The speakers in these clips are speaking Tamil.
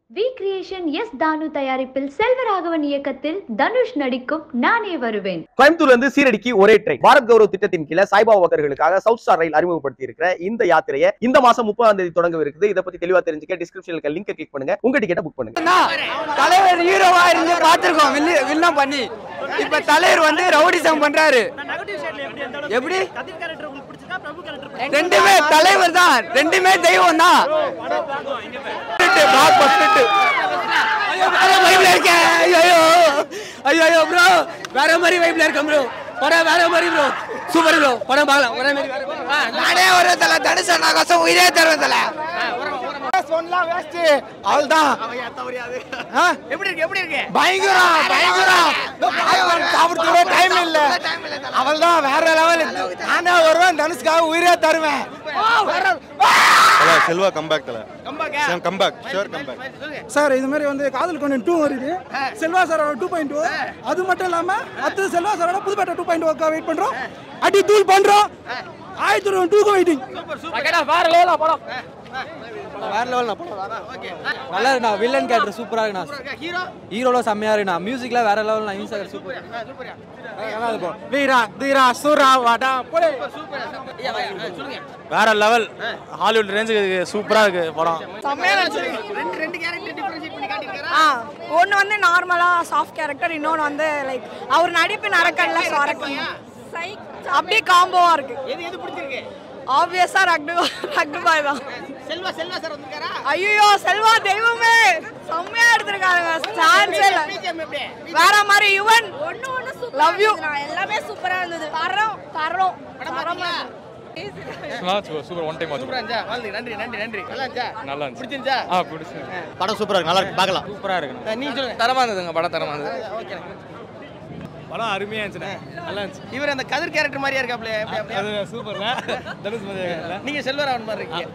வி கிரியேஷன் எஸ் தானு தயாரிப்பில் செல்வராகவன் இயக்கத்தில் தனுஷ் நடிக்கும் நானே வருவேன் கோயம்புத்தூர்ல இருந்து சீரடிக்கு ஒரே ட்ரெயின் பாரத் கௌரவ் திட்டத்தின் கீழ சாய்பாபா பக்தர்களுக்காக சவுத் ஸ்டார் ரயில் அறிமுகப்படுத்தி இருக்கிற இந்த யாத்திரையை இந்த மாசம் முப்பதாம் தேதி தொடங்க இருக்குது இதை பத்தி தெளிவா தெரிஞ்சுக்க டிஸ்கிரிப்ஷன்ல லிங்க் கிளிக் பண்ணுங்க உங்க டிக்கெட்டை புக் பண்ணுங்க தலைவர் ஹீரோவா இருந்து பார்த்திருக்கோம் வில்லி வில்லன் பண்ணி இப்ப தலைவர் வந்து ரவுடிசம் பண்றாரு எப்படி ரெண்டுமே தலைவர் தான் ரெண்டுமே தெய்வம் தான் வைப்ல இருக்கேன் ஐயோ ஐயோ ஐயோ ப்ரோ வேற மாதிரி வைப்ல இருக்கேன் ப்ரோ படம் வேற மாதிரி ப்ரோ சூப்பர் ப்ரோ படம் பார்க்கலாம் ஒரே மாதிரி வேற மாதிரி. ஆ, நானே ஒரு தலை தனுஷன் நான் கசம் உயிரே தருவேன் தலை சொன்னா வேஸ்ட் அவள்தான் எப்படி இருக்கு எப்படி இருக்கு பயங்கரம் பயங்கரம் சாப்பிடுறதுக்கே டைம் இல்ல அவள் தான் வேற லெவல் நானே வருவேன் தனுஷ்காக உயிரே தருவேன் தல செல்வா கம்பேக் தல கம்பேக் ஷோர் கம்பேக் சார் இது மாதிரி வந்து காதல் கொண்டு டூ வருது செல்வா சாரோட டூ பாயிண்ட் டூ அது மட்டும் இல்லாம அடுத்தது செல்வா சாரோட Pudhupettai two point okay wait பண்றோம் அடி தூள் பண்றோம் ஆயிரத்தி ஒரு டூக்கு வெயிட்டிங் வேற லெவல் படம் வேற லெவல் நல்லா இருக்குண்ணா வில்லன் கேரக்டர் சூப்பரா இருக்குண்ணா ஹீரோ ஹீரோல செம்மையா இருக்குண்ணா மியூசிக்ல வேற லெவல் இன்ஸ்டாகிராம் சூப்பர் நல்லா இருக்கும் வீரா தீரா சூரா வாடா போலே சொல்லுங்க வேற லெவல் ஹாலிவுட் ரேஞ்சுக்கு சூப்பரா இருக்கு படம் செம்மையா ரெண்டு ரெண்டு கேரக்டர் டிஃபரன்ஷியேட் பண்ணி காட்டியிருக்காரா ஆ ஒன்று வந்து நார்மலாக சாஃப்ட் கேரக்டர் இன்னொன்று வந்து லைக் அவர் நடிப்பு நடக்கல சுரக்கம் அப்படியே காம்போவா இருக்கு எது எது பிடிச்சிருக்கு ஆப்வியஸா ரக்டு ரக்டு பாய் தான் செல்வா செல்வா சார் வந்திருக்காரா ஐயோ செல்வா தெய்வமே செம்மையா எடுத்திருக்காங்க சான்ஸே இல்ல பிஜிஎம் எப்படி வேற மாதிரி யுவன் ஒண்ணு ஒண்ணு லவ் யூ எல்லாமே சூப்பரா இருந்தது தரம் தரம் தரமா சூப்பர் ஒன் டைம் சூப்பரா இருந்துச்சா வாழ்ந்து நன்றி நன்றி நன்றி நல்லா இருந்துச்சா நல்லா இருந்துச்சு. பிடிச்சிருந்துச்சா ஆ பிடிச்சி படம் சூப்பரா இருக்கு நல்லா இருக்கு பார்க்கலாம் சூப்பரா இருக்கு நீ சொல்லுங்க தரமா இருந்ததுங்க படம் தரமா இருந்தது ஓகே படம் அருமையா இருந்துச்சு நல்லா இருந்துச்சு இவர் அந்த கதிர் கேரக்டர் மாதிரியா இருக்காப்ல அப்படி அப்படியே அது சூப்பர்ல தனுஷ் மாதிரி இல்ல நீங்க செல்வராவன் மாதிரி இருக்கீங்க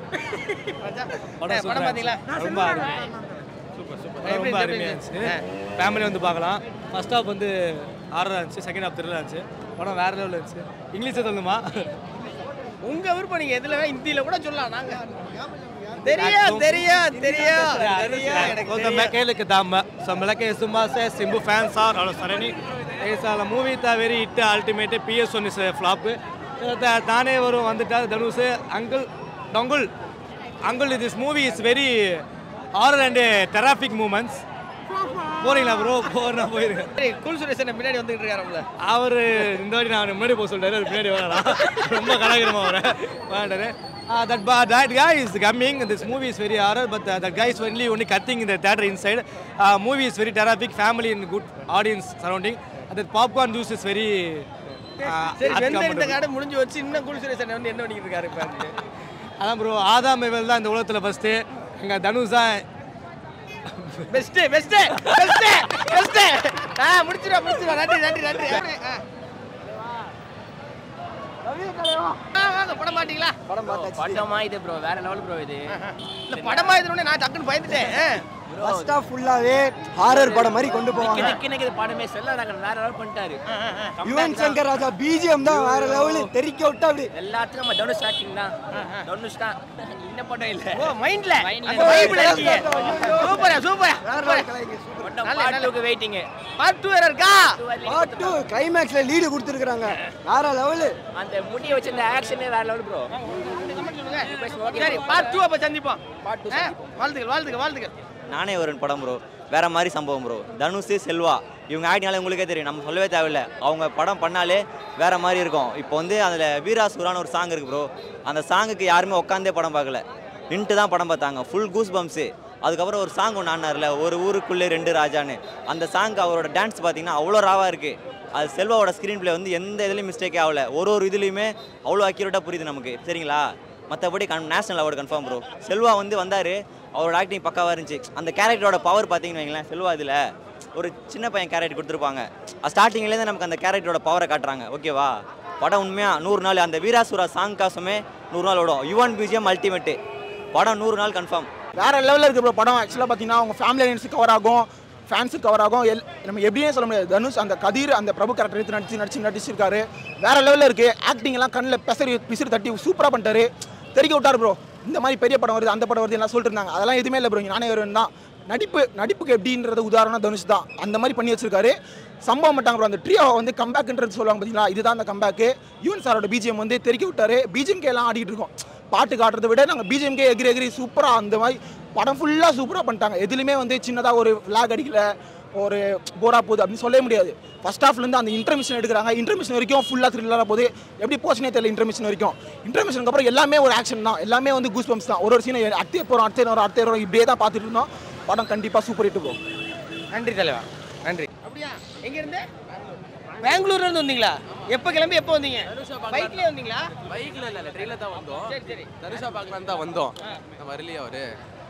படம் படம் பாத்தீங்களா ரொம்ப அருமையா சூப்பர் சூப்பர் ரொம்ப எப்படி அருமையா இருந்துச்சு? இருந்துச்சு ஃபேமிலி வந்து பார்க்கலாம் ஃபர்ஸ்ட் ஹாஃப் வந்து ஆறா இருந்துச்சு செகண்ட் ஹாஃப் த்ரில்லா இருந்துச்சு படம் வேற லெவலில் இருந்துச்சு இங்கிலீஷ் சொல்லுமா உங்க விருப்பம் நீங்க எதுல ஹிந்தியில கூட சொல்லலாம் நாங்க தெரியும் தெரியும் தெரியும் தெரியும் எனக்கு तो தெரியும். मैं कह लेके दाम सब मिला के सुमा से सिंबू फैंस और और सरनी ये साला मूवी था very hit ultimate PS one is flop தானே வரும் வந்துட்டா தனுஷ் அங்கிள் டொங்குல் uncle this movie is very horror and terrific moments போறீங்களா ப்ரோ போறா போயிருங்க சரி, கூல் சுரேஷ் என்ன பின்னாடி வந்துட்டு இருக்காருல்ல அவர் இந்த வாட்டி நான் முன்னாடி போக சொல்லிட்டாரு அவர் பின்னாடி வரலாம் ரொம்ப கலாகிரமா வர வேண்டாரு that that guy is coming this movie is very horror but uh, that guy is only only cutting in the theater inside uh, movie is very terrific family and good audience surrounding and the popcorn juice is very uh, சரி வெந்த இந்த uncomfortable. காடை முடிஞ்சு வச்சு இன்னும் கூல் சுரேஷ் என்ன வந்து என்ன பண்ணிட்டு இருக்காரு இப்ப அதான் ப்ரோ ஆதாம் மேவல் தான் இந்த உலகத்தில் ஃபஸ்ட்டு எங்கள் தனுஷ் தான் பெஸ்ட் பெஸ்ட் பெஸ்ட் பெஸ்ட் ஆ முடிச்சிரா முடிச்சிரா நன்றி நன்றி நன்றி ஆ. ஆ, வாங்க படம் பாத்தீங்களா படமா இது ப்ரோ வேற லெவல் ப்ரோ இது இல்ல படமா இதுன்னு நான் டக்குன்னு பயந்துட்டேன் ஃபர்ஸ்ட் ஹாஃப் ஃபுல்லாவே ஹாரர் படம் மாதிரி கொண்டு போவாங்க கிணக்கு கிணக்கு இது படமே செல்ல வேற லெவல் பண்ணிட்டாரு யுவன் சங்கர் ராஜா பிஜிஎம் தான் வேற லெவல் தெறிக்க விட்டா அப்படி எல்லாத்துக்கும் நம்ம தனுஷ் ஆக்டிங் தான் தனுஷ் தான் இந்த படம் இல்ல ஓ மைண்ட்ல Mindல. அந்த வைப்ல இருக்கீங்க சூப்பரா சூப்பரா படம் நல்ல, பார்ட் நல்ல. டூக்கு வெயிட்டிங் பார்ட் 2 வேற இருக்கா பார்ட் டூ கிளைமேக்ஸ்ல லீடு கொடுத்துருக்காங்க வேற லெவல் அந்த முடிய வச்சு அந்த ஆக்ஷனே வேற லெவல் ப்ரோ சரி பார்ட் 2 அப்ப சந்திப்போம் Part two ஆ, வாழ்த்துக்கள் வாழ்த்துக்கள் வாழ்த்துக்கள் நானே வருண் படம் ப்ரோ வேற மாதிரி சம்பவம் ப்ரோ தனுஷ் செல்வா இவங்க ஆடினாலே உங்களுக்கே தெரியும் நம்ம சொல்லவே தேவையில்ல அவங்க படம் பண்ணாலே வேற மாதிரி இருக்கும் இப்போ வந்து அதில் வீராசூரான்னு ஒரு சாங் இருக்கு ப்ரோ அந்த சாங்குக்கு யாருமே உட்காந்தே படம் பார்க்கல நின்ட்டு தான் படம் பார்த்தாங்க ஃபுல் கூஸ் பம்ப்ஸு அதுக்கப்புறம் ஒரு சாங் ஒன்று ஆனார்ல ஒரு ஊருக்குள்ளே ரெண்டு ராஜான்னு அந்த சாங் அவரோட டான்ஸ் பார்த்தீங்கன்னா அவ்வளோ ராவாக இருக்குது அது செல்வாவோட ஸ்க்ரீன் ப்ளே வந்து எந்த இதுலேயும் மிஸ்டேக்கே ஆகல ஒரு ஒரு இதுலேயுமே அவ்வளோ அக்யூரேட்டாக புரியுது நமக்கு சரிங்களா மற்றபடி கன் national award confirm bro Selva வந்து வந்தார் அவரோட ஆக்டிங் பக்காவாக இருந்துச்சு அந்த கேரக்டரோட பவர் பார்த்தீங்கன்னு வைங்களேன் செல்வா இதில் ஒரு சின்ன பையன் கேரக்டர் கொடுத்துருப்பாங்க ஸ்டார்டிங்லேருந்து நமக்கு அந்த கேரக்டரோட பவரை காட்டுறாங்க ஓகேவா படம் உண்மையாக நூறு நாள் அந்த வீராசுரா சாங் காசுமே நூறு நாள் ஓடும் யுவன் பிஜிஎம் அல்டிமேட்டு படம் நூறு நாள் கன்ஃபார்ம் வேற லெவலில் இருக்கு ப்ரோ படம் ஆக்சுவலாக பார்த்தீங்கன்னா அவங்க ஃபேமிலி ஆடியன்ஸுக்கு கவர் ஆகும் ஃபேன்ஸுக்கு கவர் ஆகும் எல் நம்ம எப்படியே சொல்ல முடியாது தனுஷ் அந்த கதிர் அந்த பிரபு கேரக்டர் எடுத்து நடிச்சு நடிச்சு நடிச்சிருக்காரு வேற லெவலில் இருக்கு ஆக்டிங் எல்லாம் கண்ணில் பெசரி பிசிறு தட்டி சூப்பராக பண்ணிட்டாரு தெரிக்க விட்டார் ப்ரோ இந்த மாதிரி பெரிய படம் வருது அந்த படம் வருது எல்லாம் சொல்லிட்டு இருந்தாங்க அதெல்லாம் எதுவுமே இல்லை ப்ரோ நானே வருவேன் தான் நடிப்பு நடிப்புக்கு எப்படின்றது உதாரணம் தனுஷ் தான் அந்த மாதிரி பண்ணி வச்சிருக்காரு சம்பவம் மாட்டாங்க bro. அந்த ட்ரியோ வந்து கம்பேக்ன்றது சொல்லுவாங்க பார்த்தீங்களா இதுதான் அந்த கம்பேக்கு யுவன் சாரோட பிஜிஎம் வந்து தெருக்கி விட்டாரு பிஜிஎம்கே எல்லாம் ஆடிட்டு இருக்கோம் பாட்டு காட்டுறதை விட நாங்கள் பிஜிஎம்கே எகிரி எகிரி சூப்பராக அந்த மாதிரி படம் ஃபுல்லாக சூப்பராக பண்ணிட்டாங்க எதுலையுமே வந்து சின்னதாக ஒரு ஃப்ளாக் அடிக்கல ஒரு போரா போகுது அப்படின்னு சொல்லவே முடியாது ஃபர்ஸ்ட் ஹாஃப்லேருந்து அந்த இன்டர்மிஷன் எடுக்கிறாங்க இன்டர்மிஷன் வரைக்கும் ஃபுல்லாக த்ரில்லராக போகுது எப்படி போச்சுனே தெரியல இன்டர்மிஷன் வரைக்கும் இன்டர்மிஷனுக்கு அப்புறம் எல்லாமே ஒரு ஆக்ஷன் தான் எல்லாமே வந்து கூஸ் பம்ப்ஸ் தான் ஒரு ஒரு சீனை அடுத்த போகிறோம் அடுத்த வரும் அடுத்த வரும் இப்படியே தான் பார்த்துட்டு இருந்தோம் படம் கண்டிப்பாக சூப்பர் ஹிட் போகும் நன்றி தலைவா நன்றி அப்படியா எங்க இருந்து பெங்களூர்ல இருந்து வந்தீங்களா எப்ப கிளம்பி எப்போ வந்தீங்க பைக்லயே வந்தீங்களா பைக்ல இல்ல ட்ரெயின்ல தான் வந்தோம் சரி சரி தனுஷா பார்க்கலாம் தான் வந்தோம் வரலையா அவரு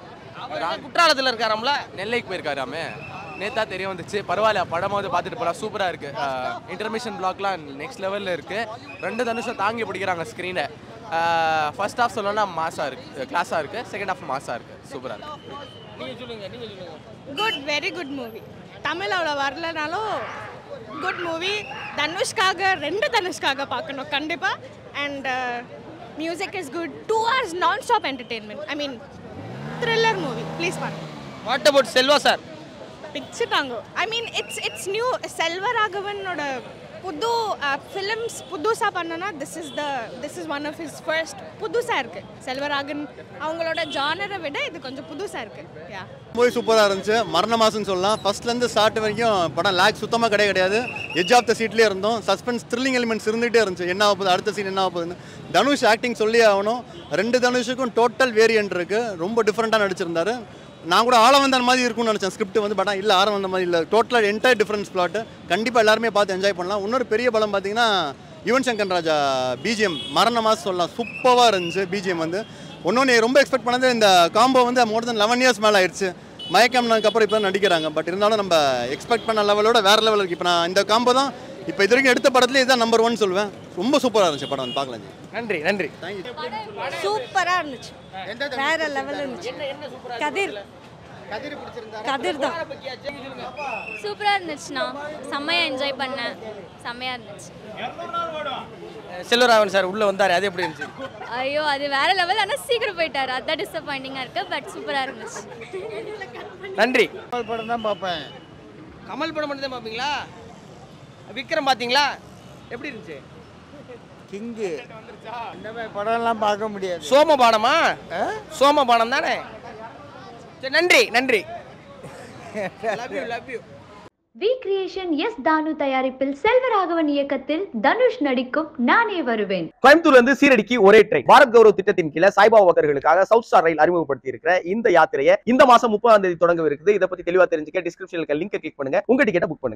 அவர் குற்றாலத்துல இருக்காராம்ல நெல்லைக்கு போயிருக்காராமே நேத்தா தெரிய வந்துச்சு பரவாயில்ல படமாவது பார்த்துட்டு போலாம் சூப்பரா இருக்கு இன்டர்மிஷன் பிளாக்லாம் நெக்ஸ்ட் லெவல்ல இருக்கு ரெண்டு தனுஷம் தாங்கி பிடிக்கிறாங்க ஸ்க்ரீனை ஃபர்ஸ்ட் ஹாஃப் சொல்லணும்னா மாசா இருக்கு கிளாஸா இருக்கு செகண்ட் ஹாஃப் மாசா இருக்கு சூப்பரா இருக்கு நீங்க சொல்லுங்க நீங்க சொல்லுங்க good very good movie Tamil அவ்வளோ வரலனாலும் குட் மூவி தனுஷ்காக ரெண்டு தனுஷ்காக பார்க்கணும் கண்டிப்பாக and music is good two hours non stop entertainment I mean thriller movie please பாருங்க வாட் அபவுட் செல்வா சார் பிடிச்சிட்டாங்க I mean it's it's new செல்வராகவனோட புது ஃபிலிம்ஸ் புதுசாக பண்ணனா this is the this is one of his first புதுசாக இருக்குது செல்வராகன் அவங்களோட ஜானரை விட இது கொஞ்சம் புதுசாக இருக்குது யா மூவி சூப்பராக இருந்துச்சு மரண மாசம்னு சொல்லலாம் ஃபர்ஸ்ட்லேருந்து ஸ்டார்ட் வரைக்கும் படம் லேக் சுத்தமாக கிடையாது கிடையாது எஜ் ஆஃப் த சீட்லேயே இருந்தோம் சஸ்பென்ஸ் த்ரில்லிங் எலிமெண்ட்ஸ் இருந்துகிட்டே இருந்துச்சு என்ன ஆக போகுது அடுத்த சீன் என்ன ஆக போகுதுன்னு தனுஷ் ஆக்டிங் சொல்லியே ஆகணும் ரெண்டு தனுஷுக்கும் டோட்டல் வேரியன்ட் இருக்குது ரொம்ப டிஃப்ரெண்ட்டாக நடிச்சிருந்தாரு நான் கூட ஆழ வந்த மாதிரி இருக்கும்னு நினச்சேன் ஸ்கிரிப்ட் வந்து படம் இல்லை ஆழ வந்த மாதிரி இல்லை டோட்டலாக என்டையர் டிஃப்ரென்ஸ் பிளாட் கண்டிப்பாக எல்லாருமே பார்த்து என்ஜாய் பண்ணலாம் இன்னொரு பெரிய படம் பார்த்தீங்கன்னா யுவன் சங்கர் ராஜா பிஜிஎம் மரண மாதம் சொல்லலாம் சூப்பராக இருந்துச்சு பிஜிஎம் வந்து ஒன்னொன்று ரொம்ப எக்ஸ்பெக்ட் பண்ணது இந்த காம்போ வந்து மோர் தென் லெவன் இயர்ஸ் மேலே ஆயிடுச்சு மயக்கம்னதுக்கு அப்புறம் இப்போ நடிக்கிறாங்க பட் இருந்தாலும் நம்ம எக்ஸ்பெக்ட் பண்ண லெவலோட வேற லெவல் இருக்கு இப்போ நான் இந்த காம்போ தான் இப்போ இது வரைக்கும் எடுத்த படத்துல இதுதான் நம்பர் ஒன் சொல்லுவேன் ரொம்ப சூப்பராக இருந்துச்சு படம் வந்து பார்க்கலாம் நன்றி நன்றி சூப்பராக இருந்துச்சு வேற லெவலில் இருந்துச்சு கதிர் கதிர் தான் சூப்பராக இருந்துச்சுண்ணா செம்மையாக என்ஜாய் பண்ணேன் செம்மையாக இருந்துச்சு செல்வராகவன் சார் உள்ள வந்தாரு அது எப்படி இருந்துச்சு ஐயோ அது வேற லெவல் ஆனால் சீக்கிரம் போயிட்டாரு அதான் டிசப்பாயிண்டிங்காக இருக்கு பட் சூப்பராக இருந்துச்சு நன்றி படம் தான் பார்ப்பேன் கமல் படம் மட்டும் தான் பார்ப்பீங்களா விக்ரம் பார்த்தீங்களா எப்படி இருந்துச்சு கிங்கு இந்த மாதிரி படம்லாம் பார்க்க முடியாது சோமபானமா சோமபானம் தானே சரி நன்றி நன்றி love you love you V creation S Thanu தயாரிப்பில் செல்வராகவன் இயக்கத்தில் தனுஷ் நடிக்கும் நானே வருவேன் கோயம்புத்தூர்ல இருந்து சீரடிக்கு ஒரே ட்ரெயின் பாரத் கௌரவ் திட்டத்தின் கீழே சாய்பாபா பக்தர்களுக்காக சவுத் ஸ்டார் ரயில் அறிமுகப்படுத்தி இருக்கிற இந்த யாத்திரையை இந்த மாசம் முப்பதாம் தேதி தொடங்க இருக்குது இதை பத்தி தெளிவா தெரிஞ்சுக்க டிஸ்கிரிப்ஷனுக்கு லிங்க் கிளிக் பண்ணுங்க உங்க டிக்கெட்டை புக் பண்ணுங்க